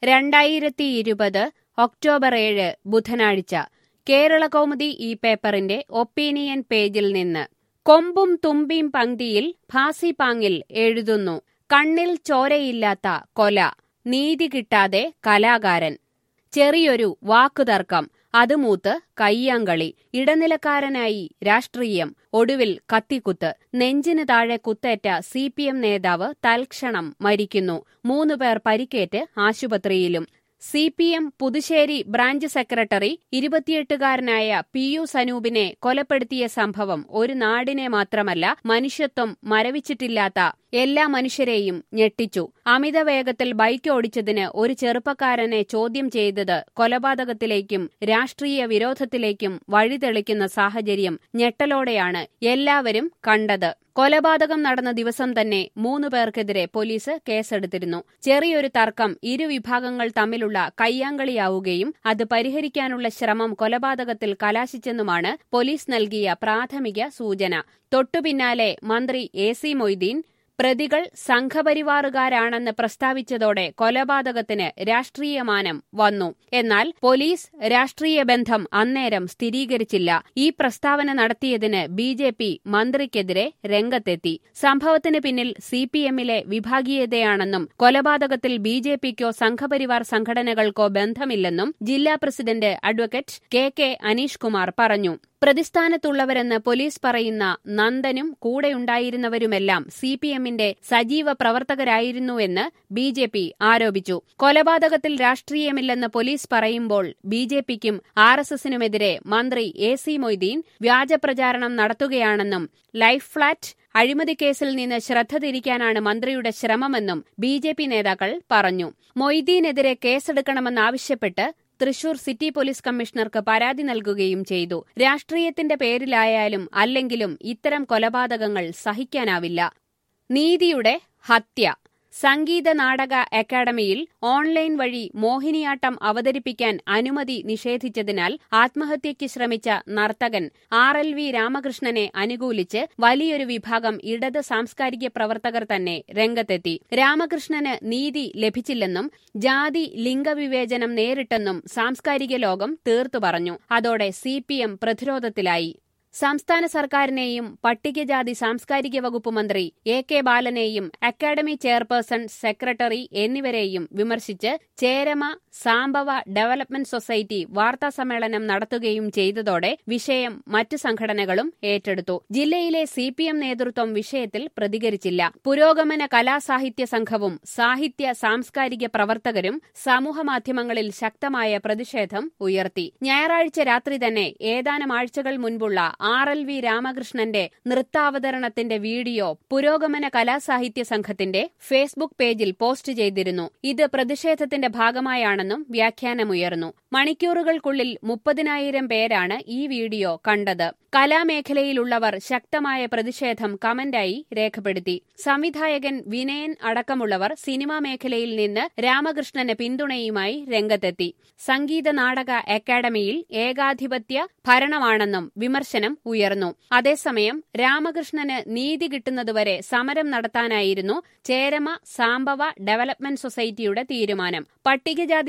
രണ്ടായിരത്തി ഇരുപത് ഒക്ടോബർ ഏഴ് ബുധനാഴ്ച കേരളകൗമുദി ഈ പേപ്പറിന്റെ ഒപ്പീനിയൻ പേജിൽ നിന്ന് കൊമ്പും തുമ്പിയും പങ്ക്തിയിൽ ഭാസിപാങ്ങിൽ എഴുതുന്നു കണ്ണിൽ ചോരയില്ലാത്ത കൊല നീതി കിട്ടാതെ കലാകാരൻ ചെറിയൊരു വാക്കുതർക്കം അത് മൂത്ത് കയ്യാങ്കളി ഇടനിലക്കാരനായി രാഷ്ട്രീയം ഒടുവിൽ കത്തിക്കുത്ത് നെഞ്ചിന് താഴെ കുത്തേറ്റ സി പി എം നേതാവ് തൽക്ഷണം മരിക്കുന്നു മൂന്നുപേർ പരിക്കേറ്റ് ആശുപത്രിയിലും C P M Puthussery branch secretary ഇരുപത്തിയെട്ടുകാരനായ പി യു സനൂപിനെ കൊലപ്പെടുത്തിയ സംഭവം ഒരു നാടിനെ മാത്രമല്ല മനുഷ്യത്വം മരവിച്ചിട്ടില്ലാത്ത എല്ലാ മനുഷ്യരെയും ഞെട്ടിച്ചു അമിത വേഗത്തിൽ ബൈക്ക് ഓടിച്ചതിന് ഒരു ചെറുപ്പക്കാരനെ ചോദ്യം ചെയ്തത് കൊലപാതകത്തിലേക്കും രാഷ്ട്രീയ വിരോധത്തിലേക്കും വഴിതെളിക്കുന്ന സാഹചര്യം ഞെട്ടലോടെയാണ് എല്ലാവരും കണ്ടത് കൊലപാതകം നടന്ന ദിവസം തന്നെ മൂന്നു പേർക്കെതിരെ പോലീസ് കേസെടുത്തിരുന്നു ചെറിയൊരു തർക്കം ഇരുവിഭാഗങ്ങൾ തമ്മിലുള്ള കയ്യാങ്കളിയാവുകയും അത് പരിഹരിക്കാനുള്ള ശ്രമം കൊലപാതകത്തിൽ കലാശിച്ചെന്നുമാണ് പോലീസ് നൽകിയ പ്രാഥമിക സൂചന തൊട്ടുപിന്നാലെ മന്ത്രി എ സി മൊയ്തീൻ പ്രതികൾ സംഘപരിവാറുകാരാണെന്ന് പ്രസ്താവിച്ചതോടെ കൊലപാതകത്തിന് രാഷ്ട്രീയമാനം വന്നു എന്നാൽ പോലീസ് രാഷ്ട്രീയ ബന്ധം അന്നേരം സ്ഥിരീകരിച്ചില്ല ഈ പ്രസ്താവന നടത്തിയതിന് ബി ജെ പി മന്ത്രിക്കെതിരെ രംഗത്തെത്തി സംഭവത്തിന് പിന്നിൽ സി പി എമ്മിലെ വിഭാഗീയതയാണെന്നും കൊലപാതകത്തിൽ ബി ജെ പിക്കോ സംഘപരിവാർ സംഘടനകൾക്കോ ബന്ധമില്ലെന്നും ജില്ലാ president advocate K K Aneesh Kumar പറഞ്ഞു പ്രതിസ്ഥാനത്തുള്ളവരെന്ന് പോലീസ് പറയുന്ന നന്ദനും കൂടെയുണ്ടായിരുന്നവരുമെല്ലാം സി പി എമ്മിന്റെ സജീവ പ്രവർത്തകരായിരുന്നുവെന്ന് ബി ജെ പി ആരോപിച്ചു കൊലപാതകത്തിൽ രാഷ്ട്രീയമില്ലെന്ന് പോലീസ് പറയുമ്പോൾ ബി ജെ പിക്കും ആർ എസ് എസിനുമെതിരെ മന്ത്രി എ സി മൊയ്തീൻ വ്യാജപ്രചാരണം നടത്തുകയാണെന്നും ലൈഫ് ഫ്ളാറ്റ് അഴിമതി കേസിൽ നിന്ന് ശ്രദ്ധ തിരിക്കാനാണ് മന്ത്രിയുടെ ശ്രമമെന്നും ബി ജെ പി നേതാക്കൾ പറഞ്ഞു മൊയ്തീനെതിരെ കേസെടുക്കണമെന്നാവശ്യപ്പെട്ട് തൃശൂർ സിറ്റി പോലീസ് കമ്മീഷണർക്ക് പരാതി നൽകുകയും ചെയ്തു രാഷ്ട്രീയത്തിന്റെ പേരിലായാലും അല്ലെങ്കിലും ഇത്തരം കൊലപാതകങ്ങൾ സഹിക്കാനാവില്ല നീതിയുടെ ഹത്യ സംഗീത നാടക അക്കാദമിയിൽ ഓൺലൈൻ വഴി മോഹിനിയാട്ടം അവതരിപ്പിക്കാൻ അനുമതി നിഷേധിച്ചതിനാൽ ആത്മഹത്യയ്ക്ക് ശ്രമിച്ച നർത്തകൻ ആർ എൽ വി രാമകൃഷ്ണനെ അനുകൂലിച്ച് വലിയൊരു വിഭാഗം ഇടത് സാംസ്കാരിക പ്രവർത്തകർ തന്നെ രംഗത്തെത്തി രാമകൃഷ്ണന് നീതി ലഭിച്ചില്ലെന്നും ജാതി ലിംഗവിവേചനം നേരിട്ടെന്നും സാംസ്കാരിക ലോകം തീർത്തു പറഞ്ഞു അതോടെ സി പ്രതിരോധത്തിലായി സംസ്ഥാന സർക്കാരിനെയും പട്ടികജാതി സാംസ്കാരിക വകുപ്പ് മന്ത്രി എ കെ ബാലനെയും അക്കാദമി ചെയർപേഴ്സൺ സെക്രട്ടറി എന്നിവരെയും വിമർശിച്ച് ചേരമ സാംബവ ഡെവലപ്മെന്റ് സൊസൈറ്റി വാർത്താസമ്മേളനം നടത്തുകയും ചെയ്തതോടെ വിഷയം മറ്റു സംഘടനകളും ഏറ്റെടുത്തു ജില്ലയിലെ സി പി എം നേതൃത്വം വിഷയത്തിൽ പ്രതികരിച്ചില്ല പുരോഗമന കലാസാഹിത്യ സംഘവും സാഹിത്യ സാംസ്കാരിക പ്രവർത്തകരും സമൂഹമാധ്യമങ്ങളിൽ ശക്തമായ പ്രതിഷേധം ഉയർത്തി ഞായറാഴ്ച രാത്രി തന്നെ ഏതാനും ആഴ്ചകൾ മുൻപുള്ള ആർ എൽ വി രാമകൃഷ്ണന്റെ നൃത്താവതരണത്തിന്റെ വീഡിയോ പുരോഗമന കലാസാഹിത്യ സംഘത്തിന്റെ ഫേസ്ബുക്ക് പേജിൽ പോസ്റ്റ് ചെയ്തിരുന്നു ഇത് പ്രതിഷേധത്തിന്റെ ഭാഗമായാണെന്നും വ്യാഖ്യാനമുയർന്നു മണിക്കൂറുകൾക്കുള്ളിൽ മുപ്പതിനായിരം പേരാണ് ഈ വീഡിയോ കണ്ടത് കലാമേഖലയിലുള്ളവർ ശക്തമായ പ്രതിഷേധം കമന്റായി രേഖപ്പെടുത്തി സംവിധായകൻ വിനയൻ അടക്കമുള്ളവർ സിനിമാ മേഖലയിൽ നിന്ന് രാമകൃഷ്ണന് പിന്തുണയുമായി രംഗത്തെത്തി സംഗീത നാടക അക്കാദമിയിൽ ഏകാധിപത്യ ഭരണമാണെന്നും വിമർശനം ഉയർന്നു അതേസമയം രാമകൃഷ്ണന് നീതി കിട്ടുന്നതുവരെ സമരം നടത്താനായിരുന്നു ചേരമ സാംബവ ഡെവലപ്മെന്റ് സൊസൈറ്റിയുടെ തീരുമാനം പട്ടികജാതി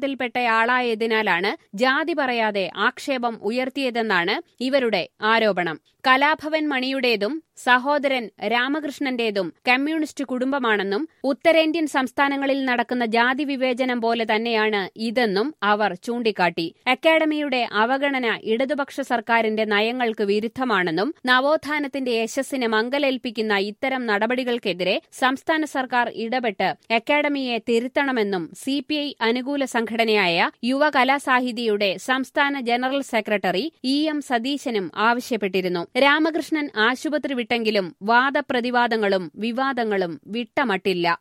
വിഭാഗത്തിൽപ്പെട്ടയാളായതിനാലാണ് ജാതി പറയാതെ ആക്ഷേപം ഉയർത്തിയതെന്നാണ് ഇവരുടെ ആരോപണം കലാഭവൻ മണിയുടേതും സഹോദരൻ രാമകൃഷ്ണന്റേതും കമ്മ്യൂണിസ്റ്റ് കുടുംബമാണെന്നും ഉത്തരേന്ത്യൻ സംസ്ഥാനങ്ങളിൽ നടക്കുന്ന ജാതി വിവേചനം പോലെ തന്നെയാണ് ഇതെന്നും അവർ ചൂണ്ടിക്കാട്ടി അക്കാദമിയുടെ അവഗണന ഇടതുപക്ഷ സർക്കാരിന്റെ നയങ്ങൾക്ക് വിരുദ്ധമാണെന്നും നവോത്ഥാനത്തിന്റെ യശസ്സിന് മംഗലേൽപ്പിക്കുന്ന ഇത്തരം നടപടികൾക്കെതിരെ സംസ്ഥാന സർക്കാർ ഇടപെട്ട് അക്കാദമിയെ തിരുത്തണമെന്നും സിപിഐ അനുകൂല സംഘടനയായ യുവകലാസാഹിതിയുടെ സംസ്ഥാന ജനറൽ സെക്രട്ടറി ഇ എം സതീശനും ആവശ്യപ്പെട്ടിരുന്നു രാമകൃഷ്ണൻ ആശുപത്രി വിട്ടെങ്കിലും വാദപ്രതിവാദങ്ങളും വിവാദങ്ങളും വിട്ടമട്ടില്ല